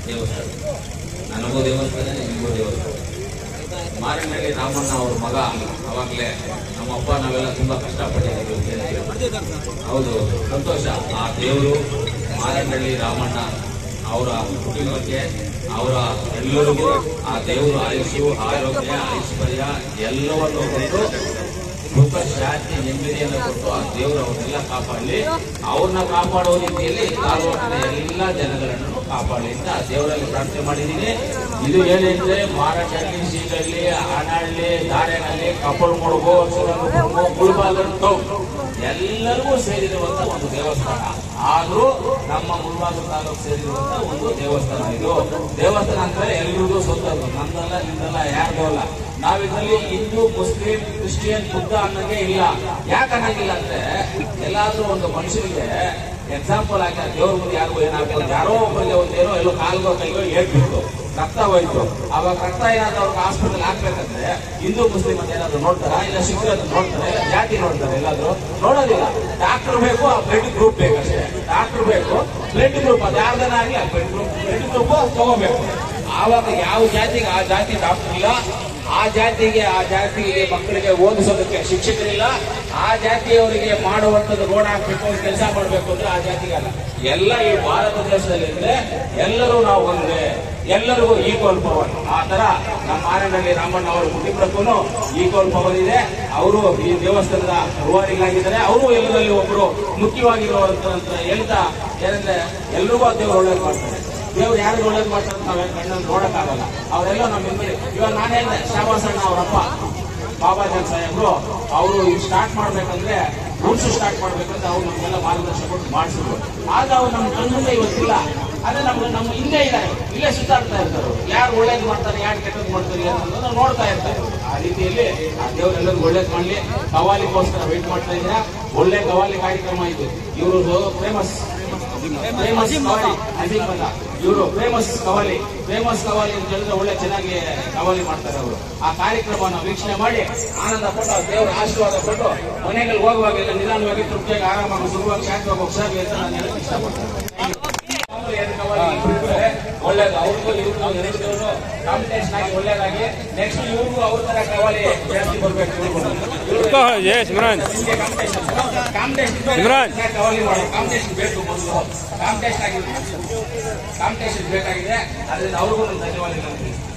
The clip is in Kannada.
ದೇವಸ್ಥಾನ ನನಗೂ ದೇವಸ್ಥಾನ ನಿಮಗೂ ದೇವಸ್ಥಾನ ಮಾರನಹಳ್ಳಿ ರಾಮಣ್ಣ ಅವ್ರ ಮಗ ಅವಾಗಲೇ ನಮ್ಮ ಅಪ್ಪ ನಾವೆಲ್ಲ ತುಂಬಾ ಕಷ್ಟಪಟ್ಟಿದ್ದೀವಿ ಹೌದು ಸಂತೋಷ ಆ ದೇವರು ಮಾರನಹಳ್ಳಿ ರಾಮಣ್ಣ ಅವರ ಕುಟುಂಬಕ್ಕೆ ಅವರ ಎಲ್ಲರಿಗೂ ಆ ದೇವರು ಆಯುಷು ಆರೋಗ್ಯ ಐಶ್ವರ್ಯ ಎಲ್ಲವನ್ನು ಕೊಟ್ಟು ಸುಖ ಶಾಂತಿ ನೆಮ್ಮದಿಯನ್ನು ಕೊಟ್ಟು ಆ ದೇವರು ಅವನ್ನೆಲ್ಲ ಕಾಪಾಡಲಿ ಅವ್ರನ್ನ ಕಾಪಾಡೋ ರೀತಿಯಲ್ಲಿ ತಾಲೂಕಿನ ಎಲ್ಲ ಜನಗಳನ್ನು ಕಾಪಾಡಲಿ ಅಂತ ಆ ದೇವರಲ್ಲಿ ಪ್ರಾರ್ಥನೆ ಮಾಡಿದ್ದೀನಿ ಇದು ಏನಿದ್ರೆ ಮಾರನಹಳ್ಳಿ ಸೀಗಳ್ಳಿ ಆನಹಳ್ಳಿ ದಾರೆನಹಳ್ಳಿ ಕಪ್ಪಳಮೊಳಗು ಸುರಮುಳಗು ಮುಳಬಾಗಲು ಎಲ್ಲರಿಗೂ ಸೇರಿರುವಂತ ಒಂದು ದೇವಸ್ಥಾನ ಆದ್ರೂ ನಮ್ಮ ಮುಳಬಾಗ ತಾಲೂಕು ಸೇರಿರುವಂತ ಒಂದು ದೇವಸ್ಥಾನ ಇದು ದೇವಸ್ಥಾನ ಅಂದ್ರೆ ಎಲ್ರಿಗೂ ಸ್ವಂತದ್ದು ನಮ್ದಲ್ಲ ನಿಮ್ದಲ್ಲ ಯಾರ್ದು ಅಲ್ಲ ನಾವಿದ್ರಲ್ಲಿ ಹಿಂದೂ ಮುಸ್ಲಿಂ ಕ್ರಿಶ್ಚಿಯನ್ ಬುದ್ಧ ಅನ್ನೋದೇ ಇಲ್ಲ ಯಾಕೆ ಅನ್ನಂಗಿಲ್ಲ ಅಂದ್ರೆ ಎಲ್ಲಾದ್ರೂ ಒಂದು ಮನುಷ್ಯನಿಗೆ ಎಕ್ಸಾಂಪಲ್ ಆಗಿ ದೇವ್ರ ಮುಂದೆ ಯಾರಿಗೂ ಏನಾಗಲ್ಲ ಯಾರೋ ಒಬ್ಬರಿಗೆ ಒಂದು ಏನೋ ಎಲ್ಲೋ ಕಾಲ್ಗೋ ಕೈಗೋ ಹೇಳ್ಬಿಟ್ಟು ರಕ್ತ ಹೋಯ್ತು ಅವಾಗ ರಕ್ತ ಏನಾದ್ರು ಅವ್ರಿಗೆ ಹಾಸ್ಪಿಟಲ್ ಹಾಕ್ಬೇಕಂದ್ರೆ ಹಿಂದೂ ಮುಸ್ಲಿಂ ಅಂತ ಏನಾದ್ರು ನೋಡ್ತಾರ ಇಲ್ಲ ಶಿಕ್ಷಣ ನೋಡ್ತಾರೆ ಇಲ್ಲ ಜಾತಿ ನೋಡ್ತಾರೆ ಎಲ್ಲಾದ್ರೂ ನೋಡೋದಿಲ್ಲ ಡಾಕ್ಟರ್ ಬೇಕು ಆ ಬ್ಲಡ್ ಗ್ರೂಪ್ ಬೇಕಷ್ಟೇ ಡಾಕ್ಟರ್ ಬೇಕು ಬ್ಲಡ್ ಗ್ರೂಪ್ ಅದು ಯಾರ್ದನ ಆಗಲಿ ಆ ಬ್ಲಡ್ ಗ್ರೂಪ್ ಬ್ಲಡ್ ಗ್ರೂಪ್ ತಗೋಬೇಕು ಆವಾಗ ಯಾವ ಜಾತಿಗೆ ಆ ಜಾತಿ ಡಾಕ್ಟರ್ ಇಲ್ಲ ಆ ಜಾತಿಗೆ ಆ ಜಾತಿಗೆ ಮಕ್ಕಳಿಗೆ ಓದಿಸೋದಕ್ಕೆ ಶಿಕ್ಷಕರಿಲ್ಲ ಆ ಜಾತಿಯವರಿಗೆ ಮಾಡುವಂಥದ್ದು ರೋಡ್ ಹಾಕ್ಬೇಕು ಕೆಲಸ ಮಾಡಬೇಕು ಅಂದ್ರೆ ಆ ಜಾತಿಗೆ ಅಲ್ಲ ಎಲ್ಲ ಈ ಭಾರತ ದೇಶದಲ್ಲಿ ಇದ್ರೆ ಎಲ್ಲರೂ ನಾವು ಒಂದೇ ಎಲ್ಲರಿಗೂ ಈಕ್ವಲ್ ಪವರ್ ಆ ತರ ನಮ್ಮ ಮಾರನಹಳ್ಳಿ ರಾಮಣ್ಣ ಅವರ ಕುಟುಂಬಕ್ಕೂ ಈಕ್ವಲ್ ಪವರ್ ಇದೆ ಅವರು ಈ ದೇವಸ್ಥಾನದ ರೂವಾರಿಗಳಾಗಿದ್ದಾರೆ ಅವರು ಎಲ್ಲರಲ್ಲಿ ಒಬ್ಬರು ಮುಖ್ಯವಾಗಿರುವಂತ ಅಂತ ಹೇಳ್ತಾ ಏನಂದ್ರೆ ಎಲ್ರಿಗೂ ಆ ದೇವರು ಒಳ್ಳೇದು ಮಾಡ್ತಾರೆ ದೇವ್ರು ಯಾರು ಒಳ್ಳೇದು ಮಾಡ್ತಾರೆ ಅಂತ ನಾವೇನು ಕಣ್ಣಲ್ಲಿ ನೋಡಕ್ಕಾಗಲ್ಲ ಅವರೆಲ್ಲ ನಮ್ಮ ಹಿಂದೆ ಇವಾಗ ನಾನು ಹೇಳಿದೆ ಶ್ಯಾಮಾಸಣ್ಣ ಅವರಪ್ಪ ಬಾಬಾಜಾನ್ ಸಾಹೇಬ್ರು ಅವರು ಸ್ಟಾರ್ಟ್ ಮಾಡ್ಬೇಕಂದ್ರೆ ರೂಲ್ಸ್ ಸ್ಟಾರ್ಟ್ ಮಾಡ್ಬೇಕಂದ್ರೆ ಅವ್ರು ನಮ್ಗೆಲ್ಲ ಮಾರ್ಗದರ್ಶನ ಕೊಟ್ಟು ಮಾಡಿಸಿದ್ರು ಆಗ ಅವ್ರು ನಮ್ಮ ಕಣ್ಣಿಂದ ಇವತ್ತಿಲ್ಲ ಅದೇ ನಮ್ಮ ನಮ್ಮ ಹಿಂದೆ ಇದ್ದಾರೆ ಇಲ್ಲೇ ಸುತ್ತಾಡ್ತಾ ಇರ್ತಾರೆ ಯಾರು ಒಳ್ಳೇದು ಮಾಡ್ತಾರೆ ಯಾರು ಕೆಟ್ಟದ್ದು ಮಾಡ್ತಾರೆ ಅನ್ನೋದನ್ನ ನಾವು ನೋಡ್ತಾ ಇರ್ತಾರೆ ಆ ರೀತಿಯಲ್ಲಿ ಆ ದೇವರೆಲ್ಲರಿಗೂ ಒಳ್ಳೇದು ಮಾಡಲಿ ಕವಾಲಿಗೋಸ್ಕರ ವೇಟ್ ಮಾಡ್ತಾ ಇದ್ದೀರಾ ಒಳ್ಳೆ ಕವಾಲಿ ಕಾರ್ಯಕ್ರಮ ಇದು ಇವರು ಫೇಮಸ್ ಫೇಮಸ್ ಕವಾಲಿ ಅಜಿತ್ ಬಂದ ಇವರು ಫೇಮಸ್ ಕವಾಲಿ ಫೇಮಸ್ ಕವಾಲಿ ಅಂತ ಹೇಳಿದ್ರೆ ಒಳ್ಳೆ ಚೆನ್ನಾಗಿ ಕವಾಲಿ ಮಾಡ್ತಾರೆ ಅವರು ಆ ಕಾರ್ಯಕ್ರಮವನ್ನು ವೀಕ್ಷಣೆ ಮಾಡಿ ಆನಂದ ಪಟ್ಟು ಆ ದೇವರ ಆಶೀರ್ವಾದ ಪಟ್ಟು ಮನೆಗೆ ಹೋಗುವಾಗೆಲ್ಲ ನಿಧಾನವಾಗಿ ತೃಪ್ತಿಯಾಗಿ ಆರಾಮಾಗಿ ಸುಖವಾಗಿ ಶಾಂತವಾಗಿ ಹೋಗ್ಸಾಗಿ ಅಂತ ನಾನು ಹೇಳಕ್ ಇಷ್ಟಪಡ್ತೇನೆ ಅವರು ಎರಡು ಕವಾಲಿ ಇಬ್ರು ಇದ್ದಾರೆ. ಒಳ್ಳೇದು ಅವ್ರಿಗೂ ಇವ್ರಿಗೂ ಎರಡು ದೇವರು ಕಾಂಪಿಟೇಷನ್ ಆಗಿ ಒಳ್ಳೇದಾಗಿ ನೆಕ್ಸ್ಟ್ ಇವ್ರಿಗೂ ಅವ್ರ ತರ ಕವಾಲಿ ಜಾಸ್ತಿ ಬರ್ಬೇಕು ಇವ್ರಿಗೂ. ಜಯ ಸಿಮ್ರಾನ್ ನಿಮ್ಗೆ ಕಾಂಪಿಟೇಷನ್ ಕಾಂಪಿಟೇಷನ್ ಇಮ್ರಾನ್. ಕವಾಲಿ ಮಾಡಿ ಕಾಂಪಿಟೇಷನ್ ಬೇಕು ಮೊದಲು ಕಾಂಪಿಟೇಷನ್ ಆಗಿದೆ ಕಾಂಪಿಟೇಷನ್ ಬೇಕಾಗಿದೆ ಅದರಿಂದ ಅವ್ರಿಗೂ ನಾನು ಧನ್ಯವಾದಗಳು